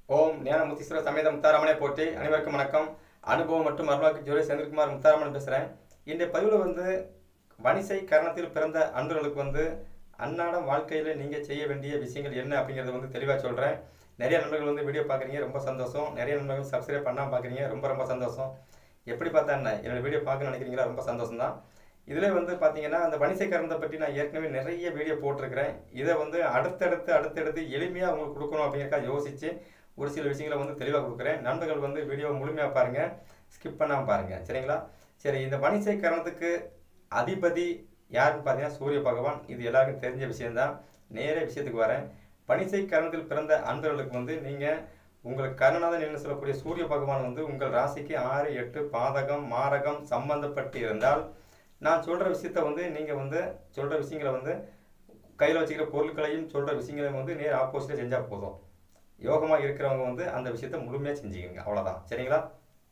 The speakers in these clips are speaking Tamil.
ஓம் ஞான முத்தீஸ்வர சமேத முத்தாரமனை போற்றி அனைவருக்கும் வணக்கம் அனுபவம் மற்றும் அருள்வாக்கு ஜோதி செந்தில்குமார் முத்தாரமன் பேசுகிறேன் இன்றைய பதிவில் வந்து வணிசை கரணத்தில் பிறந்த அன்பர்களுக்கு வந்து அன்னாடம் வாழ்க்கையில் நீங்கள் செய்ய வேண்டிய விஷயங்கள் என்ன அப்படிங்கிறத வந்து தெளிவாக சொல்கிறேன் நிறைய நண்பர்கள் வந்து வீடியோ பார்க்குறீங்க ரொம்ப சந்தோஷம் நிறைய நண்பர்கள் சப்ஸ்கிரைப் பண்ணாமல் பார்க்குறீங்க ரொம்ப ரொம்ப சந்தோஷம் எப்படி பார்த்தா என்ன என்னோட வீடியோ பார்க்க நினைக்கிறீங்களா ரொம்ப சந்தோஷம் தான் இதில் வந்து பார்த்தீங்கன்னா அந்த வணிசை கரணத்தை பற்றி நான் ஏற்கனவே நிறைய வீடியோ போட்டிருக்கிறேன் இதை வந்து அடுத்தடுத்து அடுத்தடுத்து எளிமையாக உங்களுக்கு கொடுக்கணும் அப்படிங்கிறக்கா யோசித்து ஒரு சில விஷயங்களை வந்து தெளிவாக கொடுக்குறேன் நண்பர்கள் வந்து வீடியோ முழுமையாக பாருங்கள் ஸ்கிப் பண்ணாமல் பாருங்கள் சரிங்களா சரி இந்த வணிசை கரணத்துக்கு அதிபதி யாருன்னு பார்த்தீங்கன்னா சூரிய பகவான் இது எல்லாருக்கும் தெரிஞ்ச விஷயம்தான் நேர விஷயத்துக்கு வரேன் பனிசை கரணத்தில் பிறந்த அன்பர்களுக்கு வந்து நீங்கள் உங்களுக்கு கருணாதன் என்று சொல்லக்கூடிய சூரிய பகவான் வந்து உங்கள் ராசிக்கு ஆறு எட்டு பாதகம் மாரகம் சம்பந்தப்பட்டு இருந்தால் நான் சொல்கிற விஷயத்த வந்து நீங்கள் வந்து சொல்கிற விஷயங்களை வந்து கையில் வச்சுக்கிற பொருட்களையும் சொல்கிற விஷயங்களையும் வந்து நேர் ஆப்போசிட்டாக செஞ்சால் போதும் யோகமாக இருக்கிறவங்க வந்து அந்த விஷயத்த முழுமையாக செஞ்சுக்கோங்க அவ்வளோதான் சரிங்களா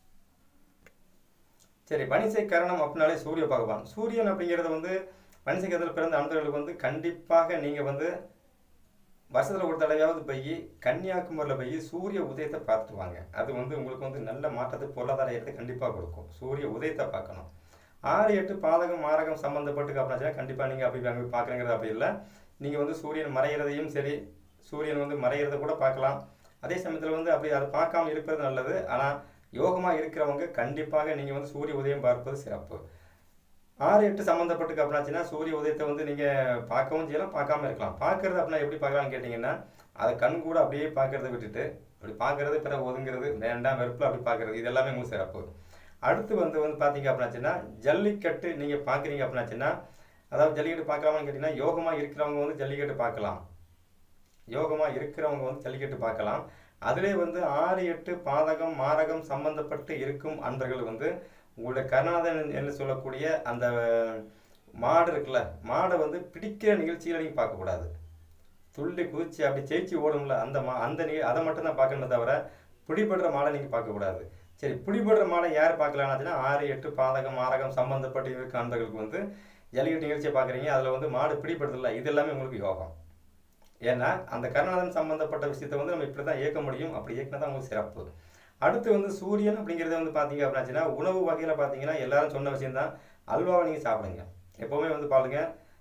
சரி வணிசை கரணம் அப்படின்னாலே சூரிய பகவான் சூரியன் அப்படிங்கிறது வந்து வணிசை கரணத்தில் பிறந்த அன்பர்களுக்கு வந்து கண்டிப்பாக நீங்கள் வந்து வருஷத்தில் ஒரு தடவையாவது போய் கன்னியாகுமரியில் போய் சூரிய உதயத்தை பார்த்துட்டு வாங்க அது வந்து உங்களுக்கு வந்து நல்ல மாற்றத்தை பொருளாதார ஏற்றத்தை கண்டிப்பாக கொடுக்கும் சூரிய உதயத்தை பார்க்கணும் ஆறு எட்டு பாதகம் மாரகம் சம்மந்தப்பட்டு அப்படின்னா கண்டிப்பாக நீங்கள் அப்படி அங்கே பார்க்குறங்கிறது அப்படி இல்லை நீங்கள் வந்து சூரியன் மறைகிறதையும் சரி சூரியன் வந்து மறைகிறத கூட பார்க்கலாம் அதே சமயத்தில் வந்து அப்படி அதை பார்க்காம இருப்பது நல்லது ஆனால் யோகமாக இருக்கிறவங்க கண்டிப்பாக நீங்கள் வந்து சூரிய உதயம் பார்ப்பது சிறப்பு ஆறு எட்டு சம்மந்தப்பட்டு அப்படின்னாச்சுன்னா சூரிய உதயத்தை வந்து நீங்கள் பார்க்கவும் செய்யலாம் பார்க்காம இருக்கலாம் பார்க்கறது அப்படின்னா எப்படி பார்க்கலாம்னு கேட்டிங்கன்னா அதை கண் கூட அப்படியே பார்க்கறத விட்டுட்டு அப்படி பார்க்கறது பிறகு ஒதுங்கிறது வேண்டாம் வெறுப்பில் அப்படி பார்க்கறது இது எல்லாமே உங்களுக்கு சிறப்பு அடுத்து வந்து வந்து பார்த்தீங்க அப்படின்னாச்சுன்னா ஜல்லிக்கட்டு நீங்கள் பார்க்குறீங்க அப்படின்னாச்சுன்னா அதாவது ஜல்லிக்கட்டு பார்க்கலாமான்னு கேட்டிங்கன்னா யோகமாக இருக்கிறவங்க வந்து ஜல்லிக்கட்டு பார்க்கலாம் யோகமாக இருக்கிறவங்க வந்து ஜல்லிக்கட்டு பார்க்கலாம் அதிலே வந்து ஆறு எட்டு பாதகம் மாரகம் சம்பந்தப்பட்டு இருக்கும் அன்பர்கள் வந்து உங்களுடைய கருணாதன் என்று சொல்லக்கூடிய அந்த மாடு இருக்குல்ல மாடை வந்து பிடிக்கிற நிகழ்ச்சியில் நீங்கள் பார்க்கக்கூடாது துள்ளி குதிச்சு அப்படி ஜெயிச்சு ஓடும்ல அந்த மா அந்த நிக அதை மட்டும் தான் பார்க்கணுமே தவிர பிடிபடுற மாடை நீங்கள் பார்க்கக்கூடாது சரி பிடிபடுற மாடை யார் பார்க்கலாம்னாச்சுன்னா ஆறு எட்டு பாதகம் மாரகம் சம்பந்தப்பட்டு இருக்க அன்பர்களுக்கு வந்து ஜல்லிக்கட்டு நிகழ்ச்சியை பார்க்குறீங்க அதில் வந்து மாடு பிடிபடுறதில்ல இது எல்லாமே உங்களுக்கு யோகம் ஏன்னா அந்த கருணாதன் சம்பந்தப்பட்ட விஷயத்தை வந்து நம்ம இப்படி தான் இயக்க முடியும் அப்படி இயக்கினா தான் உங்களுக்கு சிறப்பு அடுத்து வந்து சூரியன் அப்படிங்கிறத வந்து பார்த்தீங்க அப்படின்னாச்சுன்னா உணவு வகையில் பார்த்தீங்கன்னா எல்லாரும் சொன்ன விஷயம்தான் அல்வாவை நீங்கள் சாப்பிடுங்க எப்போவுமே வந்து பாருங்க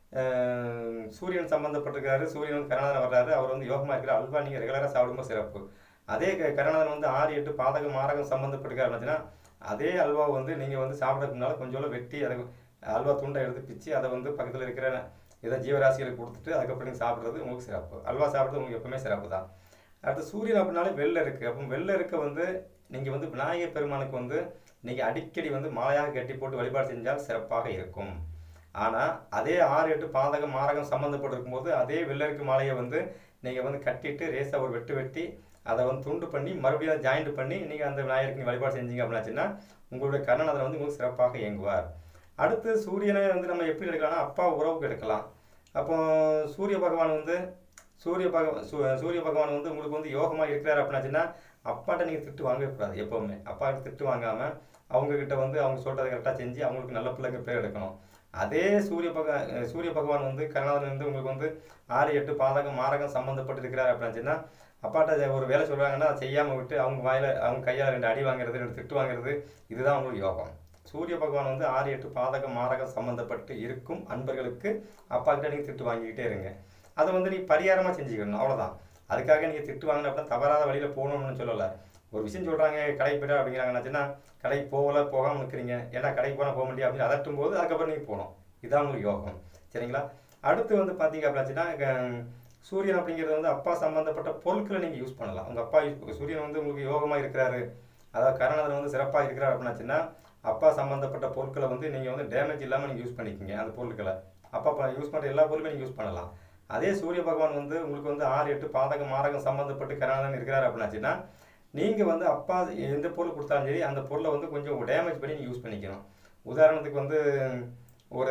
சூரியன் சம்மந்தப்பட்டிருக்காரு சூரியன் வந்து கருணாதன் வர்றாரு அவர் வந்து யோகமாக இருக்கிற அல்வா நீங்கள் ரெகுலராக சாப்பிடும்போது சிறப்பு அதே கருணாதன் வந்து ஆறு எட்டு பாதகம் மாரகம் சம்மந்தப்பட்டிருக்காரு அப்படின்னா அதே அல்வா வந்து நீங்கள் வந்து சாப்பிட்றதுக்கு முன்னால் கொஞ்சோண்டு வெட்டி அதை அல்வா துண்டை எடுத்து பிச்சு அதை வந்து பக்கத்தில் இருக்கிற ஏதோ ஜீவராசிகளுக்கு கொடுத்துட்டு அதுக்கப்புறம் நீங்கள் சாப்பிட்றது உங்களுக்கு சிறப்பு அல்வா சாப்பிட்றது உங்களுக்கு எப்பவுமே சிறப்பு தான் அடுத்து சூரியன் அப்படின்னாலே வெள்ளை இருக்குது அப்போ வெள்ளை இருக்க வந்து நீங்கள் வந்து விநாயகர் பெருமானுக்கு வந்து நீங்கள் அடிக்கடி வந்து மாலையாக கட்டி போட்டு வழிபாடு செஞ்சால் சிறப்பாக இருக்கும் ஆனால் அதே ஆறு எட்டு பாதகம் மாரகம் சம்மந்தப்பட்டிருக்கும் போது அதே வெள்ளருக்கு மாலையை வந்து நீங்கள் வந்து கட்டிட்டு ரேஸாக ஒரு வெட்டு வெட்டி அதை வந்து துண்டு பண்ணி மறுபடியும் ஜாயிண்ட் பண்ணி நீங்கள் அந்த விநாயகருக்கு வழிபாடு செஞ்சீங்க அப்படின்னாச்சுன்னா உங்களுடைய கர்ணநாதன் வந்து உங்களுக்கு சிறப்பாக இயங்குவார் அடுத்து சூரியனை வந்து நம்ம எப்படி எடுக்கலாம்னா அப்பா உறவுக்கு எடுக்கலாம் அப்போ சூரிய பகவான் வந்து சூரிய பகவான் சூரிய பகவான் வந்து உங்களுக்கு வந்து யோகமாக இருக்கிறார் அப்படின்னாச்சுன்னா அப்பாட்ட நீங்கள் திட்டு வாங்கவே கூடாது எப்போவுமே அப்பாட்ட திட்டு வாங்காமல் அவங்கக்கிட்ட வந்து அவங்க சொல்கிறத கரெக்டாக செஞ்சு அவங்களுக்கு நல்ல பிள்ளைங்க பேர் எடுக்கணும் அதே சூரிய பக சூரிய பகவான் வந்து கருணாதன் வந்து உங்களுக்கு வந்து ஆறு எட்டு பாதகம் மாரகம் சம்மந்தப்பட்டு இருக்கிறார் அப்படின்னாச்சுன்னா அப்பாட்ட ஒரு வேலை சொல்கிறாங்கன்னா அதை செய்யாமல் விட்டு அவங்க வாயில் அவங்க கையால் ரெண்டு அடி வாங்குறது ரெண்டு திட்டு வாங்குறது இதுதான் உங்களுக்கு யோகம் சூரிய பகவான் வந்து ஆறு எட்டு பாதகம் மாரகம் சம்மந்தப்பட்டு இருக்கும் அன்பர்களுக்கு அப்பா கிட்ட நீங்கள் திட்டு வாங்கிக்கிட்டே இருங்க அதை வந்து நீ பரிகாரமாக செஞ்சுக்கணும் அவ்வளோதான் அதுக்காக நீங்கள் திட்டு வாங்கின அப்படின்னா தவறாத வழியில் போகணும்னு சொல்லலை ஒரு விஷயம் சொல்கிறாங்க கடைக்கு போய்ட்டு அப்படிங்கிறாங்கன்னாச்சுன்னா கடைக்கு போகல போகாமல் நிற்கிறீங்க ஏன்னா கடைக்கு போனால் போக முடியாது அப்படின்னு அதட்டும் போது அதுக்கப்புறம் நீங்கள் போகணும் இதான் உங்களுக்கு யோகம் சரிங்களா அடுத்து வந்து பார்த்தீங்க அப்படின்னாச்சுன்னா சூரியன் அப்படிங்கிறது வந்து அப்பா சம்மந்தப்பட்ட பொருட்களை நீங்கள் யூஸ் பண்ணலாம் உங்கள் அப்பா யூஸ் சூரியன் வந்து உங்களுக்கு யோகமாக இருக்கிறாரு அதாவது கருணாதன் வந்து சிறப்பாக இருக்கிறார் அப்படின்னாச்சுன்னா அப்பா சம்மந்தப்பட்ட பொருட்களை வந்து நீங்கள் வந்து டேமேஜ் இல்லாமல் நீங்கள் யூஸ் பண்ணிக்கோங்க அந்த பொருட்களை அப்பா யூஸ் பண்ணுற எல்லா பொருளுமே நீங்கள் யூஸ் பண்ணலாம் அதே சூரிய பகவான் வந்து உங்களுக்கு வந்து ஆறு எட்டு பாதகம் மாரகம் சம்மந்தப்பட்டு கருணாதன் இருக்கிறார் அப்படின்னாச்சுன்னா நீங்கள் வந்து அப்பா எந்த பொருள் கொடுத்தாலும் சரி அந்த பொருளை வந்து கொஞ்சம் டேமேஜ் பண்ணி நீங்கள் யூஸ் பண்ணிக்கணும் உதாரணத்துக்கு வந்து ஒரு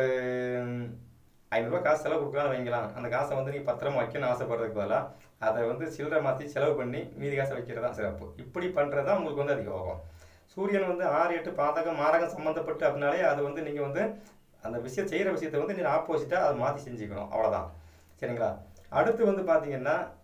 ஐநூறுரூவா காசு செலவு கொடுக்கலான்னு வைங்கலாம் அந்த காசை வந்து நீங்கள் பத்திரமா வைக்கணும்னு ஆசைப்படுறதுக்கு பதிலாக அதை வந்து சில்லறை மாற்றி செலவு பண்ணி மீதி காசை வைக்கிறது தான் சிறப்பு இப்படி பண்ணுறது தான் உங்களுக்கு வந்து அது யோகம் சூரியன் வந்து ஆறு எட்டு பாதகம் மாரகம் சம்மந்தப்பட்டு அப்படின்னாலே அது வந்து நீங்கள் வந்து அந்த விஷயம் செய்கிற விஷயத்தை வந்து நீங்கள் ஆப்போசிட்டாக அதை மாற்றி செஞ்சுக்கணும் அவ்வளோதான் சரிங்களா அடுத்து வந்து பார்த்தீங்கன்னா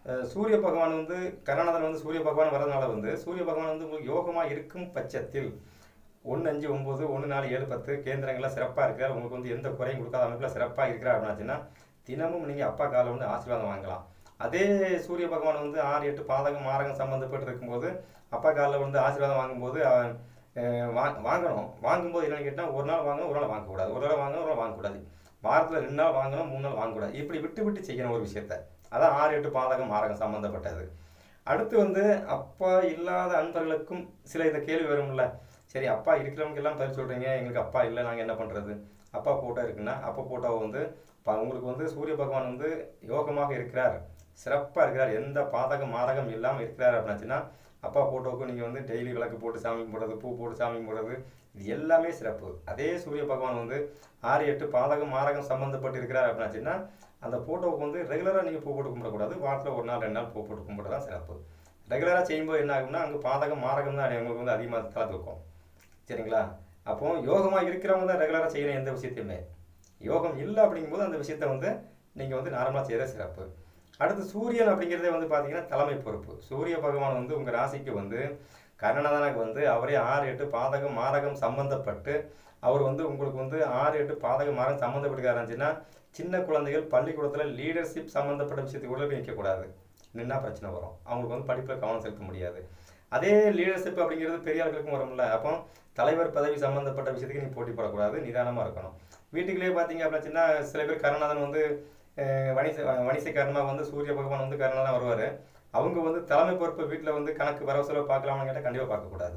அஹ், சூரிய பகவான் வந்து கருணாநாதன் வந்து சூரிய பகவான் வரதுனால வந்து சூரிய பகவான் வந்து உங்களுக்கு யோகமாக இருக்கும் பட்சத்தில் ஒன்று அஞ்சு ஒம்பது ஒன்று நாலு ஏழு பத்து கேந்திரங்கள்லாம் சிறப்பாக இருக்கிறார் உங்களுக்கு வந்து எந்த குறையும் கொடுக்காத அமைப்பில் சிறப்பாக இருக்கிறார் அப்படின்னாச்சுன்னா தினமும் நீங்கள் அப்பா காலில் வந்து ஆசீர்வாதம் வாங்கலாம் அதே சூரிய பகவான் வந்து ஆறு எட்டு பாதகம் மாரகம் சம்மந்தப்பட்டு இருக்கும்போது அப்பா காலில் வந்து ஆசீர்வாதம் வாங்கும்போது அவன், அஹ், வா- வாங்கணும் வாங்கும்போது என்னன்னு கேட்டால் ஒரு நாள் வாங்கணும் ஒரு நாள் வாங்கக்கூடாது ஒரு நாள் வாங்கணும் ஒரு நாள் வாங்கக்கூடாது வாரத்தில் ரெண்டு நாள் வாங்கணும் மூணு நாள் வாங்கக்கூடாது இப்படி விட்டு விட்டு செய்யணும் ஒரு விஷயத்த அதான் ஆறு எட்டு பாதகம் மாரகம் சம்மந்தப்பட்டது அடுத்து வந்து அப்பா இல்லாத அன்பர்களுக்கும் சில இந்த கேள்வி வரும்ல சரி அப்பா இருக்கிறவங்க எல்லாம் பதில் சொல்கிறீங்க எங்களுக்கு அப்பா இல்லை நாங்கள் என்ன பண்ணுறது அப்பா ஃபோட்டோ இருக்குன்னா அப்பா ஃபோட்டோவை வந்து ப- உங்களுக்கு வந்து சூரிய பகவான் வந்து யோகமாக இருக்கிறார் சிறப்பாக இருக்கிறார் எந்த பாதகம் மாதகம் இல்லாமல் இருக்கிறார் அப்படின்னாச்சுன்னா அப்பா ஃபோட்டோவுக்கு நீங்கள் வந்து டெய்லி விளக்கு போட்டு சாமி கும்பிட்றது பூ போட்டு சாமி கும்பிட்றது இது எல்லாமே சிறப்பு அதே சூரிய பகவான் வந்து ஆறு எட்டு பாதகம் மாரகம் சம்மந்தப்பட்டு இருக்கிறார் அப்படின்னாச்சுன்னா அந்த ஃபோட்டோவுக்கு வந்து ரெகுலராக நீங்கள் பூ போட்டு கும்பிடக்கூடாது வாரத்தில் ஒரு நாள் ரெண்டு நாள் பூ போட்டு கும்பிட்றது தான் சிறப்பு ரெகுலராக செய்யும்போது என்ன ஆகும்னா அங்கே பாதகம் மாரகம் தான் உங்களுக்கு வந்து அதிகமாக தலை தூக்கும் சரிங்களா அப்போ யோகமாக இருக்கிறவங்க தான் ரெகுலராக செய்யணும் எந்த விஷயத்தையுமே யோகம் இல்லை அப்படிங்கும்போது அந்த விஷயத்தை வந்து நீங்கள் வந்து நார்மலாக செய்கிறது சிறப்பு அடுத்து சூரியன் அப்படிங்கிறதே வந்து பார்த்தீங்கன்னா தலைமை பொறுப்பு சூரிய பகவான் வந்து உங்கள் ராசிக்கு வந்து கர்ணநாதனுக்கு வந்து அவரே ஆறு எட்டு பாதகம் மாரகம் சம்பந்தப்பட்டு அவர் வந்து உங்களுக்கு வந்து ஆறு எட்டு பாதகம் மாரகம் சம்மந்தப்பட்டுக்காருச்சுன்னா சின்ன குழந்தைகள் பள்ளிக்கூடத்தில் லீடர்ஷிப் சம்மந்தப்பட்ட விஷயத்துக்கு கூட போய் நிற்கக்கூடாது நின்னா பிரச்சனை வரும் அவங்களுக்கு வந்து படிப்பில் கவனம் செலுத்த முடியாது அதே லீடர்ஷிப் அப்படிங்கிறது பெரிய ஆட்களுக்கும் வரும்ல அப்போ தலைவர் பதவி சம்மந்தப்பட்ட விஷயத்துக்கு நீ போட்டி போடக்கூடாது நிதானமாக இருக்கணும் வீட்டுக்குள்ளேயே பார்த்தீங்க அப்படின்னா சில பேர் கருணாதன் வந்து அஹ், வணிச வணிசக்காரமாக வந்து சூரிய பகவான் வந்து கருணாதான் வருவார் அவங்க வந்து தலைமை பொறுப்பு வீட்டில் வந்து கணக்கு வரவு செலவு பார்க்கலாமான்னு கேட்டால் கண்டிப்பாக பார்க்கக்கூடாது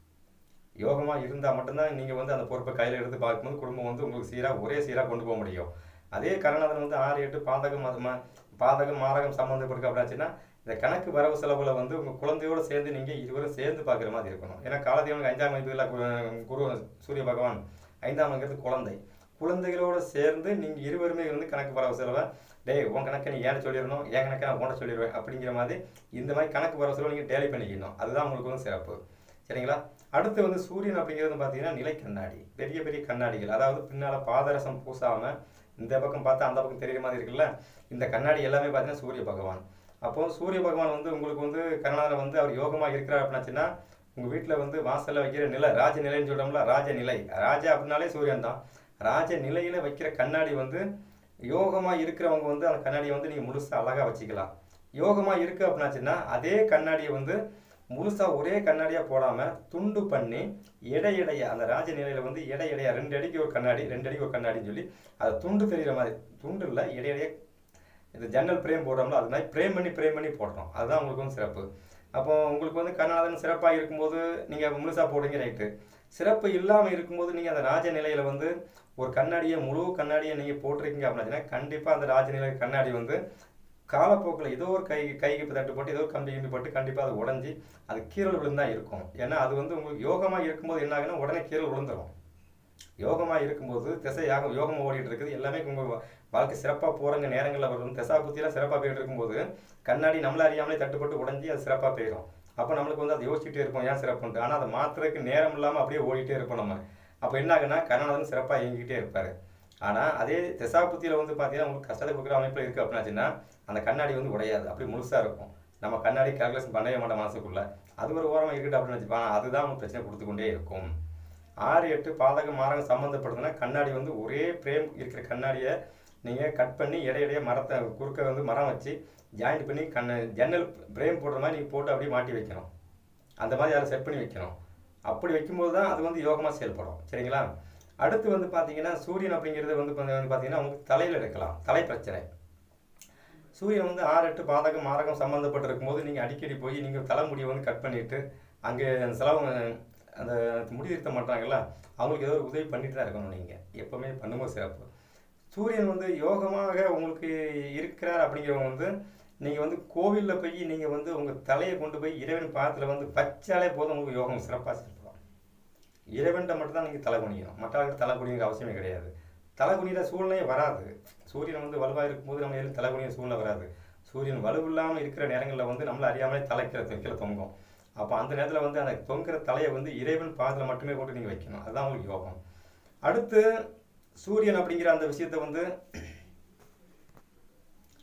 யோகமாக இருந்தால் மட்டும்தான் நீங்கள் வந்து அந்த பொறுப்பை கையில் எடுத்து பார்க்கும்போது குடும்பம் வந்து உங்களுக்கு சீராக ஒரே சீராக கொண்டு போக முடியும் அதே கருணாதன் வந்து ஆறு எட்டு பாதகம் அது மா- பாதகம் மாரகம் சம்மந்தப்பட்டு அப்படின்னாச்சுன்னா இந்த கணக்கு வரவு செலவுல வந்து உங்கள் குழந்தையோடு சேர்ந்து நீங்கள் இருவரும் சேர்ந்து பார்க்குற மாதிரி இருக்கணும் ஏன்னா காலதேவனுக்கு அஞ்சாம் மதிப்பில் குரு சூரிய பகவான் ஐந்தாம் அங்கிறது குழந்தை குழந்தைகளோடு சேர்ந்து நீங்கள் இருவருமே வந்து கணக்கு வரவு செலவை டேய் உன் கணக்கை நீ ஏன் சொல்லிடணும் என் கணக்கை நான் உன்ட சொல்லிடுவேன் அப்படிங்கிற மாதிரி இந்த மாதிரி கணக்கு வரவு செலவு நீங்கள் டேலி பண்ணிக்கணும் அதுதான் உங்களுக்கு வந்து சிறப்பு சரிங்களா அடுத்து வந்து சூரியன் அப்படிங்கிறது வந்து பார்த்தீங்கன்னா நிலை கண்ணாடி பெரிய பெரிய கண்ணாடிகள் அதாவது பின்னால் பாதரசம் பூசாமல் இந்த பக்கம் பார்த்தா அந்த பக்கம் தெரியுற மாதிரி இருக்குல்ல இந்த கண்ணாடி எல்லாமே பார்த்தீங்கன்னா சூரிய பகவான் அப்போ சூரிய பகவான் வந்து உங்களுக்கு வந்து கருணாதன் வந்து அவர் யோகமாக இருக்கிறார் அப்படின்னாச்சுன்னா உங்கள் வீட்டில் வந்து வாசலில் வைக்கிற நிலை ராஜ நிலைன்னு சொல்கிறோம்ல ராஜ நிலை ராஜா அப்படின்னாலே சூரியன் தான் ராஜ நிலையில் வைக்கிற கண்ணாடி வந்து யோகமாக இருக்கிறவங்க வந்து அந்த கண்ணாடியை வந்து நீங்கள் முழுசாக அழகாக வச்சுக்கலாம் யோகமாக இருக்குது அப்படின்னாச்சுன்னா அதே கண்ணாடியை வந்து முழுசாக ஒரே கண்ணாடியாக போடாமல் துண்டு பண்ணி எடை எடைய அந்த ராஜ நிலையில் வந்து எடை எடையா ரெண்டு அடிக்கு ஒரு கண்ணாடி ரெண்டு அடிக்கு ஒரு கண்ணாடின்னு சொல்லி அது துண்டு தெரிகிற மாதிரி துண்டு இல்லை எடை எடைய இந்த ஜன்னல் பிரேம் போடுறோம்ல அது மாதிரி பிரேம் பண்ணி பிரேம் பண்ணி போடுறோம் அதுதான் உங்களுக்கு வந்து சிறப்பு அப்போ உங்களுக்கு வந்து கருணாதன் சிறப்பாக இருக்கும்போது நீங்கள் முழுசாக போடுங்க ரைட்டு சிறப்பு இல்லாமல் இருக்கும்போது நீங்கள் அந்த ராஜ நிலையில் வந்து ஒரு கண்ணாடியை முழு கண்ணாடியை நீங்கள் போட்டிருக்கீங்க அப்படின்னா கண்டிப்பாக அந்த ராஜ நிலை கண்ணாடி வந்து காலப்போக்கில் ஏதோ ஒரு கை கைக்கு தட்டு போட்டு ஏதோ ஒரு கம்பி கிம்பி போட்டு கண்டிப்பாக அது உடஞ்சி அது கீழே விழுந்தா இருக்கும் ஏன்னா அது வந்து உங்களுக்கு யோகமாக இருக்கும்போது என்ன ஆகுன்னா உடனே கீழே விழுந்துடும் யோகமாக இருக்கும்போது திசை யாக யோகமாக ஓடிட்டு இருக்குது எல்லாமே உங்கள் வாழ்க்கை சிறப்பாக போகிறங்க நேரங்களில் வரும் திசா புத்தியெல்லாம் சிறப்பாக போயிட்டு இருக்கும்போது கண்ணாடி நம்மள அறியாமலே தட்டுப்பட்டு உடஞ்சி அது சிறப்பாக போயிடும் அப்போ நம்மளுக்கு வந்து அதை யோசிச்சுட்டே இருப்போம் ஏன் சிறப்புன்ட்டு ஆனால் அதை மாத்துறதுக்கு நேரம் இல்லாமல் அப்படியே ஓடிட்டே இருப்போம் நம்ம அப்போ என்ன ஆகுன்னா கருணாதன் சிறப்பாக இயங்கிக்கிட்டே இருப்பார் ஆனால் அதே திசாபுத்தியில் வந்து பார்த்தீங்கன்னா உங்களுக்கு கஷ்டத்தை கொடுக்குற அமைப்பில் இருக்குது அப்படின்னாச்சுன்னா அந்த கண்ணாடி வந்து உடையாது அப்படி முழுசாக இருக்கும் நம்ம கண்ணாடி கால்குலேஷன் பண்ணவே மாட்டோம் மனசுக்குள்ள அது ஒரு ஓரமாக இருக்கட்டும் அப்படின்னு வச்சுப்பாங்க அதுதான் உங்களுக்கு பிரச்சனை கொடுத்து கொண்டே இருக்கும் ஆறு எட்டு பாதகம் மாரகம் சம்மந்தப்படுதுன்னா கண்ணாடி வந்து ஒரே பிரேம் இருக்கிற கண்ணாடியை நீங்கள் கட் பண்ணி இடையிடையே மரத்தை குறுக்க வந்து மரம் வச்சு ஜாயிண்ட் பண்ணி கண்ண ஜன்னல் பிரேம் போடுற மாதிரி நீங்கள் போட்டு அப்படியே மாட்டி வைக்கணும் அந்த மாதிரி அதை செட் பண்ணி வைக்கணும் அப்படி வைக்கும்போது தான் அது வந்து யோகமாக செயல்படும் சரிங்களா அடுத்து வந்து பார்த்தீங்கன்னா சூரியன் அப்படிங்கிறது வந்து வந்து பார்த்தீங்கன்னா உங்களுக்கு தலையில் இருக்கலாம் தலை பிரச்சனை சூரியன் வந்து ஆறு எட்டு பாதகம் மாரகம் சம்மந்தப்பட்டு இருக்கும்போது நீங்கள் அடிக்கடி போய் நீங்கள் தலைமுடியை வந்து கட் பண்ணிவிட்டு அங்கே செலவு அந்த முடி திருத்த மாட்டாங்கல்ல அவங்களுக்கு ஏதோ ஒரு உதவி பண்ணிட்டு தான் இருக்கணும் நீங்கள் எப்போவுமே பண்ணும்போது சிறப்பு சூரியன் வந்து யோகமாக உங்களுக்கு இருக்கிறார் அப்படிங்கிறவங்க வந்து நீங்கள் வந்து கோவிலில் போய் நீங்கள் வந்து உங்கள் தலையை கொண்டு போய் இறைவன் பாதத்தில் வந்து வச்சாலே போதும் உங்களுக்கு யோகம் சிறப்பாக செயல்படும் இறைவன்கிட்ட மட்டும் தான் நீங்கள் தலை குனிக்கணும் மற்றவர்களுக்கு தலை குனிங்கிற அவசியமே கிடையாது தலை குனிகிற சூழ்நிலையே வராது சூரியன் வந்து வலுவாக இருக்கும்போது நம்ம எதுவும் தலை குனிகிற சூழ்நிலை வராது சூரியன் வலுவில்லாமல் இருக்கிற நேரங்களில் வந்து நம்மளை அறியாமலே தலை கீழே கீழே தொங்கும் அப்போ அந்த நேரத்தில் வந்து அந்த தொங்குற தலையை வந்து இறைவன் பாதத்தில் மட்டுமே போட்டு நீங்கள் வைக்கணும் அதுதான் உங்களுக்கு யோகம் அடுத்து சூரியன் அப்படிங்கிற அந்த விஷயத்தை வந்து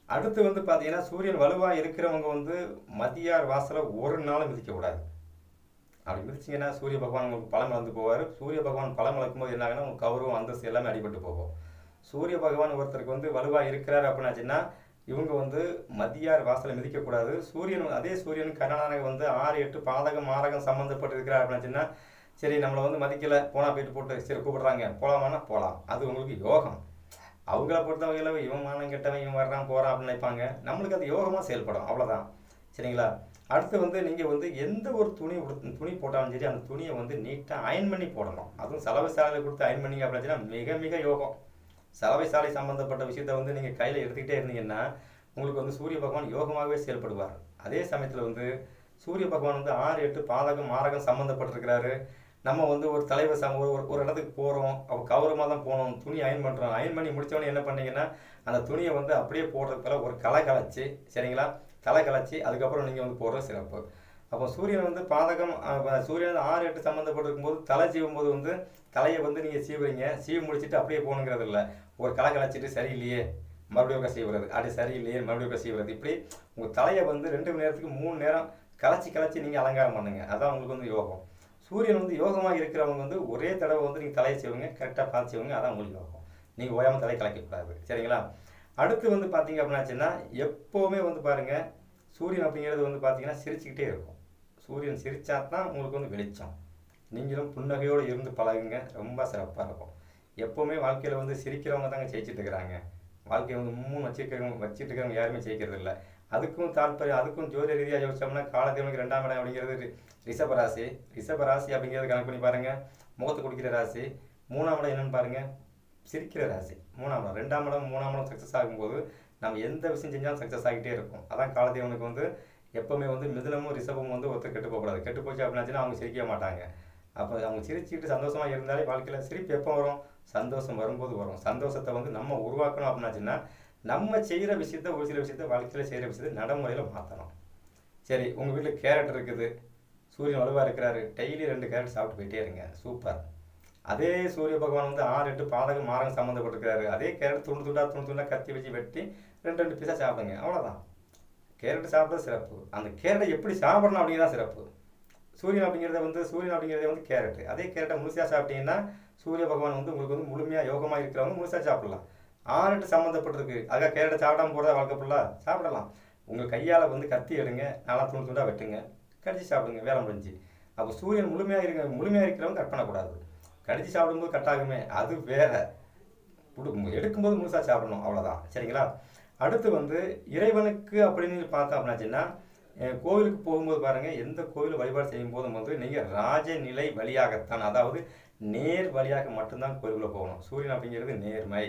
அடுத்து வந்து பார்த்தீங்கன்னா சூரியன் வலுவாக இருக்கிறவங்க வந்து மதியார் வாசலை ஒரு நாளும் மிதிக்கக்கூடாது அப்படி மிதிச்சிங்கன்னா சூரிய பகவான் உங்களுக்கு பழம் இழந்து போவார் சூரிய பகவான் பழம் இழக்கும் போது என்ன ஆகுனா உங்களுக்கு கௌரவம் அந்தஸ்து எல்லாமே அடிபட்டு போகும் சூரிய பகவான் ஒருத்தருக்கு வந்து வலுவாக இருக்கிறார் அப்படின்னாச்சுன்னா இவங்க வந்து மதியார் வாசலை மிதிக்கக்கூடாது சூரியன் அதே சூரியன் கருணாநாயகன் வந்து ஆறு எட்டு பாதகம் மாரகம் சம்மந்தப்பட்டு இருக்கிறார் அப்படின்னாச்சுன்னா சரி நம்மளை வந்து மதிக்கலை போனா போயிட்டு போட்டு சரி கூப்பிடுறாங்க போகலாமான்னா போகலாம் அது உங்களுக்கு யோகம் அவங்கள பொறுத்தவகையில் இவன் மானம் கெட்டவன் இவன் வர்றான் போகிறான் அப்படின்னு நினைப்பாங்க நம்மளுக்கு அது யோகமாக செயல்படும் அவ்வளோதான் சரிங்களா அடுத்து வந்து நீங்கள் வந்து எந்த ஒரு துணி உடுத்து துணி போட்டாலும் சரி அந்த துணியை வந்து நீட்டாக அயன் பண்ணி போடணும் அதுவும் சலவை சாலையில் கொடுத்து அயன் பண்ணீங்க அப்படின்னா மிக மிக யோகம் சலவை சாலை சம்மந்தப்பட்ட விஷயத்த வந்து நீங்கள் கையில் எடுத்துக்கிட்டே இருந்தீங்கன்னா உங்களுக்கு வந்து சூரிய பகவான் யோகமாகவே செயல்படுவார் அதே சமயத்தில் வந்து சூரிய பகவான் வந்து ஆறு எட்டு பாதகம் மாரகம் சம்மந்தப்பட்டிருக்கிறாரு நம்ம வந்து ஒரு தலைவர் சம ஒரு ஒரு இடத்துக்கு போகிறோம் அவ கௌரவமாக தான் போகணும் துணி அயன் பண்ணுறோம் அயன் பண்ணி முடித்தவொடனே என்ன பண்ணீங்கன்னா அந்த துணியை வந்து அப்படியே போடுறதுக்கு பதிலா ஒரு களை கலைச்சி சரிங்களா களை கலைச்சி அதுக்கப்புறம் நீங்கள் வந்து போடுற சிறப்பு அப்போ சூரியன் வந்து பாதகம் அஹ், சூரியன் வந்து ஆறு எட்டு சம்மந்தப்பட்டிருக்கும் போது தலை சீவும் போது வந்து தலையை வந்து நீங்கள் சீவுறீங்க சீவு முடிச்சுட்டு அப்படியே போகணுங்கிறது இல்லை ஒரு களை கலைச்சிட்டு சரியில்லையே மறுபடியும் ஒருக்கா செய்வது அப்படி சரியில்லையே மறுபடியும் ஒருக்கா செய்வது இப்படி உங்கள் தலையை வந்து ரெண்டு மணி நேரத்துக்கு மூணு நேரம் கலைச்சி கலைச்சி நீங்கள் அலங்காரம் பண்ணுங்க அதான் உங்களுக்கு வந்து யோகம் சூரியன் வந்து யோகமாக இருக்கிறவங்க வந்து ஒரே தடவை வந்து நீங்கள் தலையை செய்வீங்க கரெக்டாக பார்த்து செய்வீங்க அதான் உங்களுக்கு யோகம் நீங்கள் ஓயாமல் தலையை கலைக்கக்கூடாது சரிங்களா அடுத்து வந்து பார்த்தீங்க அப்படின்னாச்சுன்னா எப்போவுமே வந்து பாருங்கள் சூரியன் அப்படிங்கிறது வந்து பார்த்தீங்கன்னா சிரிச்சுக்கிட்டே இருக்கும் சூரியன் சிரிச்சா தான் உங்களுக்கு வந்து வெளிச்சம் நீங்களும் புன்னகையோடு இருந்து பழகுங்க ரொம்ப சிறப்பாக இருக்கும் எப்போவுமே வாழ்க்கையில் வந்து சிரிக்கிறவங்க தாங்க ஜெயிச்சிட்டு இருக்கிறாங்க வாழ்க்கையை வந்து மூணு வச்சிருக்கிறவங்க வச்சுட்டு இருக்கிறவங்க யாருமே ஜெயிக்கிறது இல்லை அதுக்கும் தாற்பயம் அதுக்கும் ஜோதிட ரீதியாக யோசிச்சோம்னா காலத்தேவனுக்கு ரெண்டாம் இடம் அப்படிங்கிறது ரி- ரிஷப ராசி ரிஷப ராசி அப்படிங்கிறது கணக்கு பண்ணி பாருங்க முகத்தை குடிக்கிற ராசி மூணாம் இடம் என்னன்னு பாருங்க சிரிக்கிற ராசி மூணாம் இடம் ரெண்டாம் இடம் மூணாம் இடம் சக்ஸஸ் ஆகும்போது நம்ம எந்த விஷயம் செஞ்சாலும் சக்ஸஸ் ஆகிட்டே இருக்கும் அதான் காலத்தேவனுக்கு வந்து எப்பவுமே வந்து மிதுனமும் ரிஷபமும் வந்து ஒருத்தர் கெட்டு போகக்கூடாது கெட்டு போச்சு அப்படின்னாச்சுன்னா அவங்க சிரிக்கவே மாட்டாங்க அப்போ அவங்க சிரிச்சுக்கிட்டு சந்தோஷமா இருந்தாலே வாழ்க்கையில் சிரிப்பு எப்போ வரும் சந்தோஷம் வரும்போது வரும் சந்தோஷத்தை வந்து நம்ம உருவாக்கணும் அப்படின்னாச்சுன்னா நம்ம செய்கிற விஷயத்த ஒரு சில விஷயத்த வாழ்க்கையில் செய்கிற விஷயத்த நடைமுறையில் மாற்றணும் சரி உங்கள் வீட்டில் கேரட் இருக்குது சூரியன் வலுவாக இருக்கிறாரு டெய்லி ரெண்டு கேரட் சாப்பிட்டு போயிட்டே இருங்க சூப்பர் அதே சூரிய பகவான் வந்து ஆறு எட்டு பாதகம் மாரகம் சம்மந்தப்பட்டிருக்கிறாரு அதே கேரட் துண்டு துண்டா துண்டு துண்டா கத்தி வச்சு வெட்டி ரெண்டு ரெண்டு பீஸாக சாப்பிடுங்க அவ்வளோதான் கேரட் சாப்பிட்றது சிறப்பு அந்த கேரட்டை எப்படி சாப்பிடணும் அப்படிங்கிறதான் சிறப்பு சூரியன் அப்படிங்கிறத வந்து சூரியன் அப்படிங்கிறதே வந்து கேரட் அதே கேரட்டை முழுசாக சாப்பிட்டீங்கன்னா சூரிய பகவான் வந்து உங்களுக்கு வந்து முழுமையாக யோகமாக இருக்கிறவங்க முழுசாக சாப்பிடலாம் ஆறு எட்டு சம்மந்தப்பட்டிருக்கு ஆக கேரட்டை சாப்பிடாம போகிறதா வாழ்க்கை ஃபுல்லாக சாப்பிடலாம் உங்கள் கையால் வந்து கத்தி எடுங்க நல்லா துண்டு துண்டாக வெட்டுங்க கடிச்சு சாப்பிடுங்க வேலை முடிஞ்சு அப்போ சூரியன் முழுமையாக இருக்க முழுமையாக இருக்கிறவங்க கட் பண்ணக்கூடாது கடிச்சு சாப்பிடும்போது கட் ஆகுமே அது வேற கொடுக்கும் எடுக்கும்போது முழுசாக சாப்பிடணும் அவ்வளோதான் சரிங்களா அடுத்து வந்து இறைவனுக்கு அப்படின்னு பார்த்தோம் அப்படின்னாச்சுன்னா அஹ் கோவிலுக்கு போகும்போது பாருங்க எந்த கோவில் வழிபாடு செய்யும் போதும் வந்து நீங்கள் ராஜநிலை வழியாகத்தான் அதாவது நேர் வழியாக மட்டும்தான் கோயிலுக்குள்ள போகணும் சூரியன் அப்படிங்கிறது நேர்மை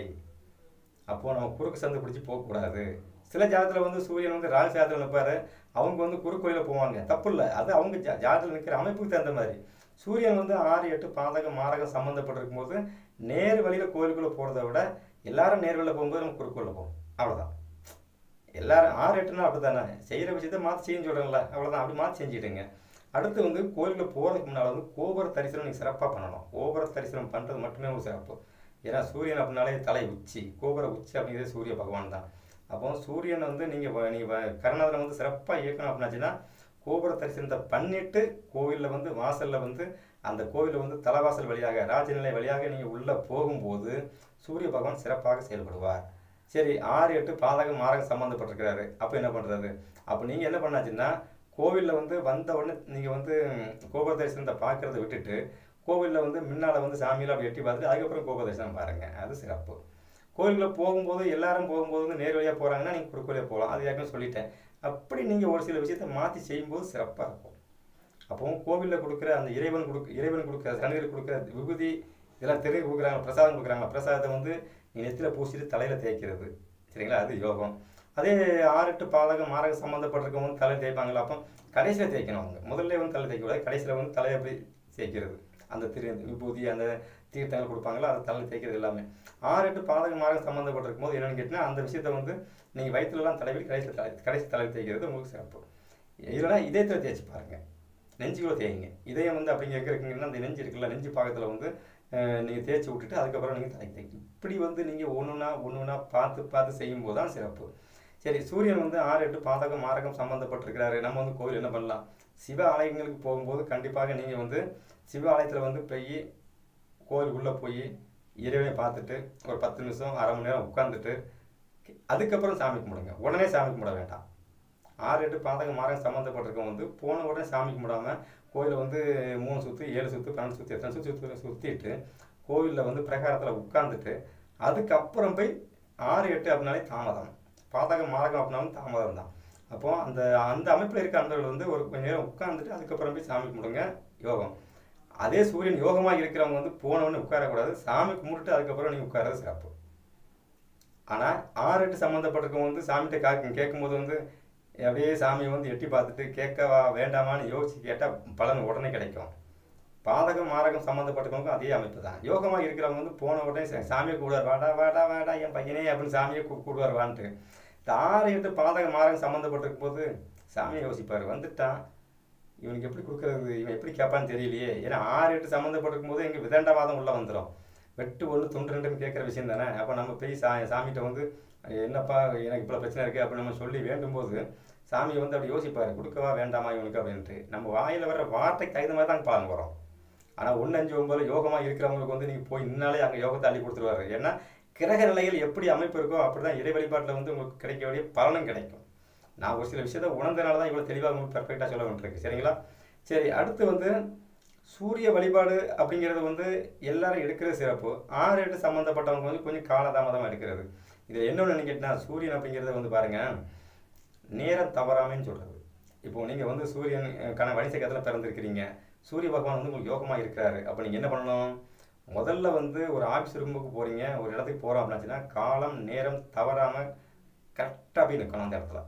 அப்போ நம்ம குறுக்கு சந்து பிடிச்சி போகக்கூடாது சில ஜாதத்தில் வந்து சூரியன் வந்து ராஜ ஜாதத்தில் நிற்பாரு அவங்க வந்து குறுக்கோயில போவாங்க தப்பு இல்லை அது அவங்க ஜா ஜாதத்தில் நிற்கிற அமைப்புக்கு தகுந்த மாதிரி சூரியன் வந்து ஆறு எட்டு பாதகம் மாரகம் சம்மந்தப்பட்டிருக்கும் போது நேர் வழியில் கோயிலுக்குள்ளே போகிறத விட எல்லாரும் நேர் வழியில் போகும்போது நம்ம குறுக்கோயில போகும் அவ்வளோதான் எல்லாரும் ஆறு எட்டுனா அப்படி தானே செய்கிற விஷயத்த மாற்றி செய்ய சொல்கிறேன்ல அவ்வளோதான் அப்படி மாற்றி செஞ்சுடுங்க அடுத்து வந்து கோயிலுக்குள்ள போகிறதுக்கு முன்னால் வந்து கோபுர தரிசனம் நீங்கள் சிறப்பாக பண்ணணும் கோபுர தரிசனம் பண்ணுறது மட்டுமே ஒரு சிறப்பு ஏன்னா சூரியன் அப்படின்னாலே தலை உச்சி கோபுர உச்சி அப்படிங்கிறது சூரிய பகவான் தான் அப்போ சூரியன் வந்து நீங்கள் நீங்கள் கருணாதனை வந்து சிறப்பாக இயக்கணும் அப்படின்னாச்சுன்னா கோபுர தரிசனத்தை பண்ணிட்டு கோவிலில் வந்து வாசலில் வந்து அந்த கோவிலில் வந்து தலைவாசல் வழியாக ராஜநிலை வழியாக நீங்கள் உள்ளே போகும்போது சூரிய பகவான் சிறப்பாக செயல்படுவார் சரி ஆறு எட்டு பாதகம் மாரகம் சம்மந்தப்பட்டிருக்கிறாரு அப்போ என்ன பண்ணுறது அப்போ நீங்கள் என்ன பண்ணாச்சுன்னா கோவிலில் வந்து வந்த உடனே நீங்கள் வந்து ம், கோபுர தரிசனத்தை பார்க்கறத விட்டுட்டு கோவிலில் வந்து முன்னால் வந்து சாமியெல்லாம் அப்படி எட்டி பார்த்துட்டு அதுக்கப்புறம் கோபுர தரிசனம் பாருங்கள் அது சிறப்பு கோயிலுக்குள்ள போகும்போது எல்லாரும் போகும்போது வந்து நேர் வழியாக போகிறாங்கன்னா நீங்கள் குறுக்கோலியாக போகலாம் அது ஏற்கனவே சொல்லிட்டேன் அப்படி நீங்கள் ஒரு சில விஷயத்தை மாற்றி செய்யும்போது சிறப்பாக இருக்கும் அப்போ கோவிலில் கொடுக்குற அந்த இறைவன் கொடுக்க இறைவன் கொடுக்குற சனிகள் கொடுக்குற விபூதி இதெல்லாம் தெரிஞ்சு கொடுக்குறாங்க பிரசாதம் கொடுக்குறாங்க பிரசாதத்தை வந்து நீ நெத்தியில் பூசிட்டு தலையில் தேய்க்கிறது சரிங்களா அது யோகம் அதே ஆறு எட்டு பாதகம் மாரகம் சம்மந்தப்பட்டிருக்கவங்க வந்து தலையில் தேய்ப்பாங்களா அப்போ கடைசியில் தேய்க்கணும் அவங்க முதல்ல வந்து தலை தேய்க்க கூடாது கடைசியில் வந்து தலையை அப்படி தேய்க்கிறது அந்த திரு விபூதி அந்த தீர்த்தங்கள் கொடுப்பாங்களா அதை தலையில் தேய்க்கிறது எல்லாமே ஆறு எட்டு பாதகம் மாரகம் சம்மந்தப்பட்டிருக்கும் போது என்னென்னு கேட்டிங்கன்னா அந்த விஷயத்தை வந்து நீங்கள் வயிற்றுலலாம் தலைவி கடைசியில் தலை கடைசி தலையில் தேய்க்கிறது உங்களுக்கு சிறப்பு இல்லைன்னா இதயத்தில் தேய்ச்சி பாருங்கள் நெஞ்சுக்குள்ள தேய்ங்க இதயம் வந்து அப்படிங்க எங்கே இருக்குங்கன்னா அந்த நெஞ்சு இருக்குல்ல நெஞ்சு பாகத்தில் வந்து நீங்கள் தேய்ச்சி விட்டுட்டு அதுக்கப்புறம் நீங்கள் தலைக்கு தேய்க்கணும் இப்படி வந்து நீங்கள் ஒன்றுனா ஒன்றுனா பார்த்து பார்த்து செய்யும்போது தான் சிறப்பு சரி சூரியன் வந்து ஆறு எட்டு பாதகம் மாரகம் சம்மந்தப்பட்டிருக்கிறாரு நம்ம வந்து கோவில் என்ன பண்ணலாம் சிவ ஆலயங்களுக்கு போகும்போது கண்டிப்பாக நீங்கள் வந்து சிவ ஆலயத்தில் வந்து போய் கோவிலுக்குள்ளே போய் இறைவனை பார்த்துட்டு ஒரு பத்து நிமிஷம் அரை மணி நேரம் உட்காந்துட்டு அதுக்கப்புறம் சாமி கும்பிடுங்க உடனே சாமி கும்பிட வேண்டாம் ஆறு எட்டு பாதகம் மாரகம் சம்மந்தப்பட்டிருக்கவங்க வந்து போன உடனே சாமி கும்பிடாம கோயிலை வந்து மூணு சுற்று ஏழு சுற்று பன்னெண்டு சுற்று எத்தனை சுற்று சுற்று சுற்றிட்டு கோவிலில் வந்து பிரகாரத்தில் உட்காந்துட்டு அதுக்கப்புறம் போய் ஆறு எட்டு அப்படின்னாலே தாமதம் பாதகம் மாரகம் அப்படின்னாலும் தாமதம் தான் அப்போ அந்த அந்த அமைப்பில் இருக்க அன்பர்கள் வந்து ஒரு கொஞ்ச நேரம் உட்காந்துட்டு அதுக்கப்புறம் போய் சாமி கும்பிடுங்க யோகம் அதே சூரியன் யோகமாக இருக்கிறவங்க வந்து போனவொடனே உட்காரக்கூடாது சாமி கும்பிட்டுட்டு அதுக்கப்புறம் நீங்கள் உட்காரது சிறப்பு ஆனால் ஆறு எட்டு சம்மந்தப்பட்டிருக்கவங்க வந்து சாமிகிட்ட கா கேட்கும்போது வந்து அப்படியே சாமியை வந்து எட்டி பார்த்துட்டு கேட்கவா வேண்டாமான்னு யோசிச்சு கேட்டால் பலன் உடனே கிடைக்கும் பாதகம் மாரகம் சம்மந்தப்பட்டவங்களுக்கும் அதே அமைப்பு தான் யோகமாக இருக்கிறவங்க வந்து போன உடனே சா- சாமியை கூடுவார் வாடா வாடா வாடா என் பையனே அப்படின்னு சாமியை கூ கூடுவார் வான்ட்டு இந்த ஆறு எட்டு பாதகம் மாரகம் சம்மந்தப்பட்டிருக்கும் போது சாமியை யோசிப்பார் வந்துட்டான் இவனுக்கு எப்படி கொடுக்கறது இவன் எப்படி கேட்பான்னு தெரியலையே ஏன்னா ஆறு எட்டு சம்மந்தப்பட்டிருக்கும் போது எங்கள் விதண்டவாதம் உள்ள வந்துடும் வெட்டு ஒன்று துண்டு ரெண்டுன்னு கேட்குற விஷயம் தானே அப்போ நம்ம போய் சா சாமிகிட்ட வந்து என்னப்பா எனக்கு இவ்வளோ பிரச்சனை இருக்குது அப்படின்னு நம்ம சொல்லி வேண்டும்போது சாமி வந்து அப்படி யோசிப்பார் கொடுக்கவா வேண்டாமா இவனுக்கு அப்படின்ட்டு நம்ம வாயில் வர வார்த்தைக்கு தகுந்த மாதிரி தான் பலன் வரும் ஆனால் ஒன்று அஞ்சு ஒன்பது யோகமாக இருக்கிறவங்களுக்கு வந்து நீங்கள் போய் இன்னாலே அங்கே யோகத்தை அள்ளி கொடுத்துருவாரு ஏன்னா கிரக நிலைகள் எப்படி அமைப்பு இருக்கோ அப்படி தான் இறை வழிபாட்டில் வந்து உங்களுக்கு கிடைக்க வேண்டிய பலனும் கிடைக்கும் நான் ஒரு சில விஷயத்தை உணர்ந்தனால தான் இவ்வளோ தெளிவாக உங்களுக்கு பெர்ஃபெக்டாக சொல்ல வேண்டியிருக்கு சரிங்களா சரி அடுத்து வந்து சூரிய வழிபாடு அப்படிங்கிறது வந்து எல்லாரும் எடுக்கிறது சிறப்பு ஆறு எட்டு சம்மந்தப்பட்டவங்க வந்து கொஞ்சம் காலதாமதமாக எடுக்கிறது இதில் என்ன ஒன்று கேட்டினா சூரியன் அப்படிங்கிறது வந்து பாருங்கள் நேரம் தவறாமைன்னு சொல்கிறது இப்போ நீங்கள் வந்து சூரியன் அஹ், கண வணிசக்கத்தில் பிறந்திருக்கிறீங்க சூரிய பகவான் வந்து உங்களுக்கு யோகமாக இருக்கிறாரு அப்போ நீங்கள் என்ன பண்ணணும் முதல்ல வந்து ஒரு ஆஃபீஸ் ரூமுக்கு போகிறீங்க ஒரு இடத்துக்கு போகிறோம் அப்படின்னாச்சுன்னா காலம் நேரம் தவறாமல் கரெக்டாக போய் நிற்கணும் அந்த இடத்துல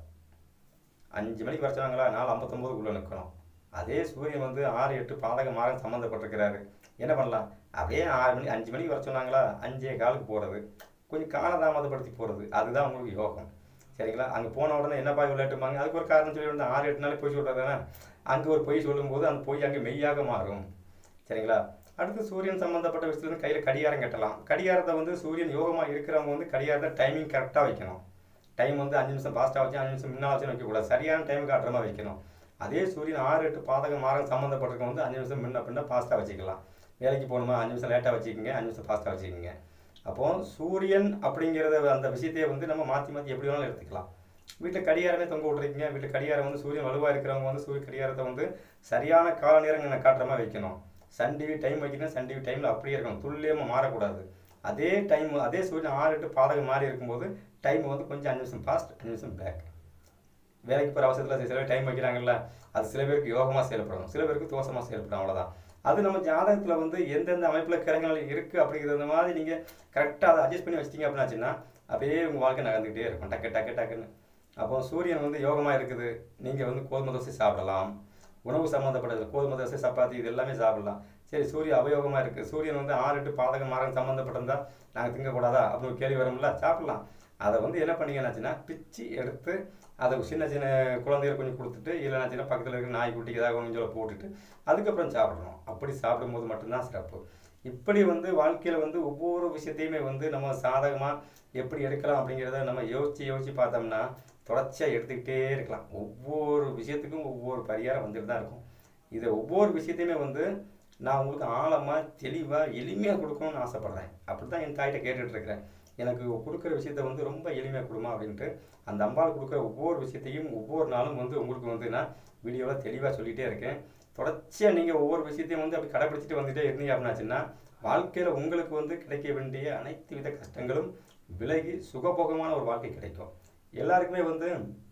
அஞ்சு மணிக்கு வர சொன்னாங்களா நாலு ஐம்பத்தொம்போதுக்குள்ளே நிற்கணும் அதே சூரியன் வந்து ஆறு எட்டு பாதக மாதம் சம்மந்தப்பட்டிருக்கிறாரு என்ன பண்ணலாம் அப்படியே ஆறு மணி அஞ்சு மணிக்கு வர சொன்னாங்களா அஞ்சே காலுக்கு போகிறது கொஞ்சம் காலதாமதப்படுத்தி போகிறது அதுதான் உங்களுக்கு யோகம் சரிங்களா அங்கே போன உடனே என்னப்பா விளையாட்டுமாங்க அதுக்கு ஒரு காரணம் சொல்லி வந்து ஆறு எட்டு நாள் பொய் சொல்கிறதுனா அங்கே ஒரு பொய் சொல்லும்போது அந்த பொய் அங்கே மெய்யாக மாறும் சரிங்களா அடுத்து சூரியன் சம்மந்தப்பட்ட விஷயத்துல வந்து கையில் கடிகாரம் கட்டலாம் கடிகாரத்தை வந்து சூரியன் யோகமாக இருக்கிறவங்க வந்து கடிகாரத்தை டைமிங் கரெக்டாக வைக்கணும் டைம் வந்து அஞ்சு நிமிஷம் ஃபாஸ்ட்டாக வச்சு அஞ்சு நிமிஷம் முன்னால் வச்சு வைக்கக்கூடாது சரியான டைம் காட்டுற மாதிரி வைக்கணும் அதே சூரியன் ஆறு எட்டு பாதகம் மாரம் சம்மந்தப்பட்டிருக்கவங்க வந்து அஞ்சு நிமிஷம் முன்ன பின்ன ஃபாஸ்ட்டாக வச்சுக்கலாம் வேலைக்கு போகணுமா அஞ்சு நிமிஷம் லேட்டாக வச்சுக்கோங்க அஞ்சு நிமிஷம் ஃபாஸ்ட்டாக வச்சுக்கோங்க அப்போ சூரியன் அப்படிங்கிறத அந்த விஷயத்தையே வந்து நம்ம மாற்றி மாற்றி எப்படி வேணாலும் எடுத்துக்கலாம் வீட்டில் கடிகாரமே தொங்க விட்ருக்கீங்க வீட்டில் கடிகாரம் வந்து சூரியன் வலுவாக இருக்கிறவங்க வந்து சூரிய கடிகாரத்தை வந்து சரியான கால நேரம் காட்டுற மாதிரி வைக்கணும் சன் டிவி டைம் வைக்கணும் சன் டிவி டைமில் அப்படியே இருக்கணும் துல்லியமாக மாறக்கூடாது அதே டைம் அதே சூரியன் ஆறு எட்டு பாதகம் மாறி இருக்கும்போது டைம் வந்து கொஞ்சம் அஞ்சு நிமிஷம் ஃபாஸ்ட் அஞ்சு நிமிஷம் பேக் வேலைக்கு போகிற அவசரத்தில் சில பேர் டைம் வைக்கிறாங்கல்ல அது சில பேருக்கு யோகமாக செயல்படும் சில பேருக்கு தோஷமாக செயல்படும் அவ்வளோதான் அது நம்ம ஜாதகத்தில் வந்து எந்தெந்த அமைப்பில் கிரகங்கள் இருக்குது அப்படிங்கிறது மாதிரி நீங்கள் கரெக்டாக அதை அட்ஜஸ்ட் பண்ணி வச்சிட்டீங்க அப்படின்னாச்சுன்னா அப்படியே உங்கள் வாழ்க்கை நகர்ந்துக்கிட்டே இருக்கும் டக்கு டக்கு டக்குன்னு அப்போ சூரியன் வந்து யோகமாக இருக்குது நீங்கள் வந்து கோதுமை தோசை சாப்பிடலாம் உணவு சம்மந்தப்பட்டது கோதுமை தோசை சப்பாத்தி இது எல்லாமே சாப்பிடலாம் சரி சூரியன் அவயோகமாக இருக்குது சூரியன் வந்து ஆறு எட்டு பாதகம் மாரகம் சம்மந்தப்பட்டிருந்தா நாங்கள் திங்கக்கூடாதா அப்படின்னு ஒரு கேள்வி வரும்ல சாப்பிடலாம் அதை வந்து என்ன பண்ணீங்கன்னாச்சுன்னா பிச்சு எடுத்து அதை சின்ன சின்ன குழந்தைகள் கொஞ்சம் கொடுத்துட்டு இல்லைனாச்சுன்னா பக்கத்தில் இருக்கிற நாய்க்குட்டிக்கு ஏதாவது கொஞ்சம் போட்டுட்டு அதுக்கப்புறம் சாப்பிடணும் அப்படி சாப்பிடும்போது மட்டும்தான் சிறப்பு இப்படி வந்து வாழ்க்கையில் வந்து ஒவ்வொரு விஷயத்தையுமே வந்து நம்ம சாதகமாக எப்படி எடுக்கலாம் அப்படிங்கிறத நம்ம யோசித்து யோசித்து பார்த்தோம்னா தொடர்ச்சியாக எடுத்துக்கிட்டே இருக்கலாம் ஒவ்வொரு விஷயத்துக்கும் ஒவ்வொரு பரிகாரம் வந்துட்டு தான் இருக்கும் இதை ஒவ்வொரு விஷயத்தையுமே வந்து நான் உங்களுக்கு ஆழமாக தெளிவாக எளிமையாக கொடுக்கணும்னு ஆசைப்பட்றேன் அப்படி தான் என் தாயிட்ட கேட்டுட்டு இருக்கிறேன் எனக்கு கொடுக்குற விஷயத்த வந்து ரொம்ப எளிமையாக கொடுமா அப்படின்ட்டு அந்த அம்பாள் கொடுக்குற ஒவ்வொரு விஷயத்தையும் ஒவ்வொரு நாளும் வந்து உங்களுக்கு வந்து நான் வீடியோவில் தெளிவாக சொல்லிகிட்டே இருக்கேன் தொடர்ச்சியாக நீங்கள் ஒவ்வொரு விஷயத்தையும் வந்து அப்படி கடைப்பிடிச்சிட்டு வந்துட்டே இருந்தீங்க அப்படின்னாச்சுன்னா வாழ்க்கையில் உங்களுக்கு வந்து கிடைக்க வேண்டிய அனைத்து வித கஷ்டங்களும் விலகி சுகபோகமான ஒரு வாழ்க்கை கிடைக்கும் எல்லாருக்குமே வந்து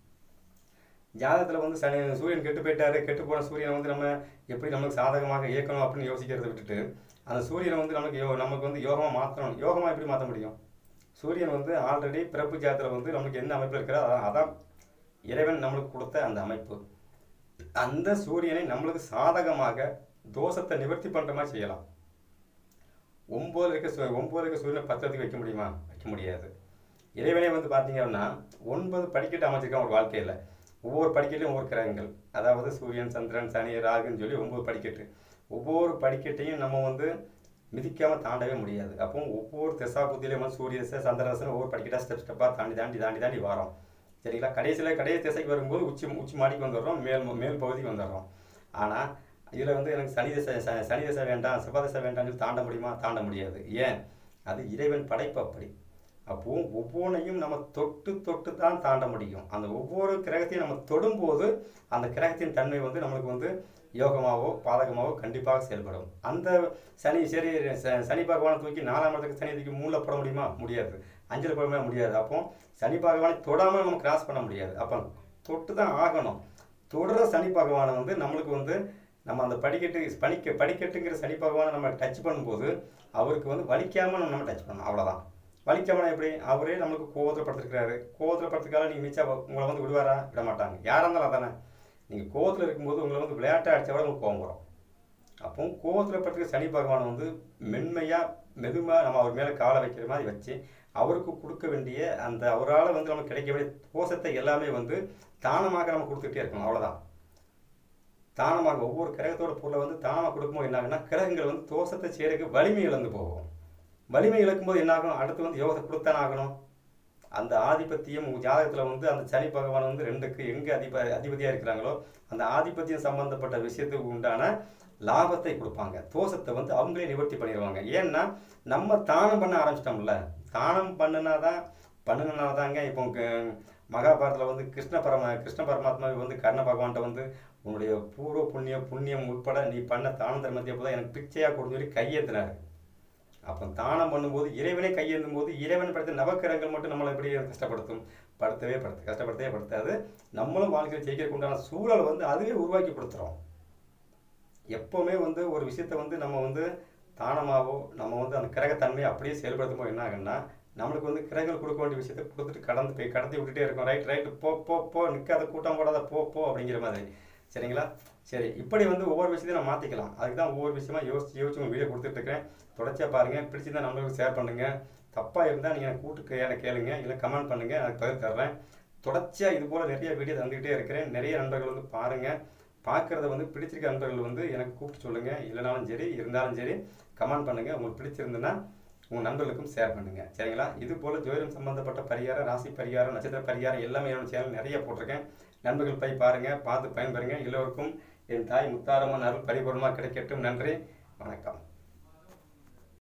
ஜாதகத்தில் வந்து சனி சூரியன் கெட்டு போயிட்டாரு கெட்டு போன சூரியனை வந்து நம்ம எப்படி நமக்கு சாதகமாக இயக்கணும் அப்படின்னு யோசிக்கிறத விட்டுட்டு அந்த சூரியனை வந்து நமக்கு யோ நமக்கு வந்து யோகமாக மாற்றணும் யோகமாக எப்படி மாற்ற முடியும் சூரியன் வந்து ஆல்ரெடி பிறப்பு ஜாதத்தில் வந்து நமக்கு என்ன அமைப்பில் இருக்கிறோ அதான் அதான் இறைவன் நம்மளுக்கு கொடுத்த அந்த அமைப்பு அந்த சூரியனை நம்மளுக்கு சாதகமாக தோஷத்தை நிவர்த்தி பண்ணுற மாதிரி செய்யலாம் ஒம்பது இருக்க சூ ஒம்பது இருக்க சூரியனை பத்திரத்துக்கு வைக்க முடியுமா வைக்க முடியாது இறைவனே வந்து பார்த்தீங்க அப்படின்னா ஒன்பது படிக்கட்டு அமைச்சிருக்கான் ஒரு வாழ்க்கையில் ஒவ்வொரு படிக்கட்லையும் ஒவ்வொரு கிரகங்கள் அதாவது சூரியன் சந்திரன் சனி ராகுன்னு சொல்லி ஒம்பது படிக்கட்டு ஒவ்வொரு படிக்கட்டையும் நம்ம வந்து மிதிக்காமல் தாண்டவே முடியாது அப்போ ஒவ்வொரு திசா புத்திலையும் வந்து சூரிய திசை சந்திர திசை ஒவ்வொரு படிக்கட்டாக ஸ்டெப் ஸ்டெப்பாக தாண்டி தாண்டி தாண்டி தாண்டி வரோம் சரிங்களா கடைசியில் கடைசி திசைக்கு வரும்போது உச்சி உச்சி மாடிக்கு வந்துடுறோம் மேல் மேல் பகுதிக்கு வந்துடுறோம் ஆனால் இதில் வந்து எனக்கு சனி திசை ச- சனி திசை வேண்டாம் செவ்வாய் திசை வேண்டாம்னு சொல்லி தாண்ட முடியுமா தாண்ட முடியாது ஏன் அது இறைவன் படைப்பு அப்படி அப்போ ஒவ்வொன்றையும் நம்ம தொட்டு தொட்டு தான் தாண்ட முடியும் அந்த ஒவ்வொரு கிரகத்தையும் நம்ம தொடும்போது அந்த கிரகத்தின் தன்மை வந்து நம்மளுக்கு வந்து யோகமாவோ பாதகமாவோ கண்டிப்பாக செயல்படும் அந்த சனி சரி ச- சனி பகவானை தூக்கி நாலாம் இடத்துக்கு சனி தூக்கி மூணில் போட முடியுமா முடியாது அஞ்சில் போட முடியாது அப்போ சனி பகவானை தொடாமல் நம்ம கிராஸ் பண்ண முடியாது அப்போ தொட்டு தான் ஆகணும் தொடர சனி பகவானை வந்து நம்மளுக்கு வந்து நம்ம அந்த படிக்கட்டு பனிக்க படிக்கட்டுங்கிற சனி பகவானை நம்ம டச் பண்ணும்போது அவருக்கு வந்து வலிக்காமல் நம்ம டச் பண்ணணும் அவ்வளோதான் வலிக்காமல் எப்படி அவரே நம்மளுக்கு கோவத்தில் படுத்திருக்கிறாரு கோவத்தில் படுத்துக்கால நீங்கள் மிச்சா உங்களை வந்து விடுவாரா விட மாட்டாங்க யாராக இருந்தாலும் அதானே நீங்கள் கோவத்தில் இருக்கும்போது உங்களை வந்து விளையாட்டை அடிச்சா விட உங்களுக்கு கோவம் வரும் அப்போ கோவத்தில் படுத்துக்க சனி பகவான் வந்து மென்மையாக மெதுவாக நம்ம அவர் மேலே காலை வைக்கிற மாதிரி வச்சு அவருக்கு கொடுக்க வேண்டிய அந்த அவரால் வந்து நமக்கு கிடைக்க வேண்டிய கோஷத்தை எல்லாமே வந்து தானமாக நம்ம கொடுத்துட்டே இருக்கணும் அவ்வளோதான் தானமாக ஒவ்வொரு கிரகத்தோட பொருளை வந்து தானமாக கொடுக்கும்போது என்ன ஆகுன்னா கிரகங்கள் வந்து தோஷத்தை செய்யறதுக்கு வலிமை இழந்து போகும் வலிமை இழக்கும்போது என்ன ஆகும் அடுத்து வந்து யோகத்தை கொடுத்தானே ஆகணும் அந்த ஆதிபத்தியம் உங்க ஜாதகத்துல வந்து அந்த சனி பகவான் வந்து ரெண்டுக்கு எங்க அதிப அதிபதியா இருக்கிறாங்களோ அந்த ஆதிபத்தியம் சம்பந்தப்பட்ட விஷயத்துக்கு உண்டான லாபத்தை கொடுப்பாங்க தோஷத்தை வந்து அவங்களே நிவர்த்தி பண்ணிடுவாங்க ஏன்னா நம்ம தானம் பண்ண ஆரம்பிச்சிட்டோம்ல தானம் பண்ணினாதான் பண்ணினால தாங்க இப்போ க- மகாபாரதத்தில் வந்து கிருஷ்ண பரம கிருஷ்ண பரமாத்மாவை வந்து கர்ண பகவான்கிட்ட வந்து உன்னுடைய பூர்வ புண்ணிய புண்ணியம் உட்பட நீ பண்ண தான தர்மத்தை போல எனக்கு பிச்சையாக கொடுன்னு சொல்லி கையேற்றினாரு அப்போ தானம் பண்ணும்போது இறைவனே கையேந்தும் போது இறைவன் படுத்த நவக்கிரகங்கள் மட்டும் நம்மளை எப்படி கஷ்டப்படுத்தும் படுத்தவே படுத்து கஷ்டப்படுத்தவே படுத்தாது நம்மளும் வாழ்க்கையில் ஜெயிக்கிறதுக்கு உண்டான சூழலை வந்து அதுவே உருவாக்கி கொடுத்துரும் எப்போவுமே வந்து ஒரு விஷயத்தை வந்து நம்ம வந்து தானமாவோ நம்ம வந்து அந்த கிரகத்தன்மையை அப்படியே செயல்படுத்தும் போது என்ன ஆகுன்னா நம்மளுக்கு வந்து கிரகங்கள் கொடுக்க வேண்டிய விஷயத்தை கொடுத்துட்டு கடந்து போய் கடத்தி விட்டுட்டே இருக்கோம் ரைட் ரைட் போ போ போ நிற்காத கூட்டம் போடாத போ போ அப்படிங்கிற மாதிரி சரிங்களா சரி இப்படி வந்து ஒவ்வொரு விஷயத்தையும் நான் மாற்றிக்கலாம் அதுக்கு தான் ஒவ்வொரு விஷயமா யோசிச்சு யோசிச்சு உங்கள் வீடியோ கொடுத்துட்டு இருக்கிறேன் தொடர்ச்சியாக பாருங்கள் பிடிச்சிருந்தா நம்மளுக்கு ஷேர் பண்ணுங்கள் தப்பாக இருந்தால் நீங்கள் எனக்கு கூட்டு கே- எனக்கு கேளுங்க இல்லை கமெண்ட் பண்ணுங்கள் எனக்கு பதில் தர்றேன் தொடர்ச்சியாக இது போல் நிறைய வீடியோ தந்துக்கிட்டே இருக்கிறேன் நிறைய நண்பர்கள் வந்து பாருங்கள் பார்க்குறத வந்து பிடிச்சிருக்க நண்பர்கள் வந்து எனக்கு கூப்பிட்டு சொல்லுங்கள் இல்லைனாலும் சரி இருந்தாலும் சரி கமெண்ட் பண்ணுங்கள் உங்களுக்கு பிடிச்சிருந்துன்னா உங்கள் நண்பர்களுக்கும் ஷேர் பண்ணுங்கள் சரிங்களா இது போல் ஜோதிடம் சம்மந்தப்பட்ட பரிகாரம் ராசி பரிகாரம் நட்சத்திர பரிகாரம் எல்லாமே என்னோட சேனல் நிறைய போட்டிருக்கேன் நண்பர்கள் போய் பாருங்கள் பார்த்து பயன்பெறுங்க எல்லோருக்கும் என் தாய் முத்தாரம்மன் அருள் பரிபூர்ணமாக கிடைக்கட்டும் நன்றி வணக்கம்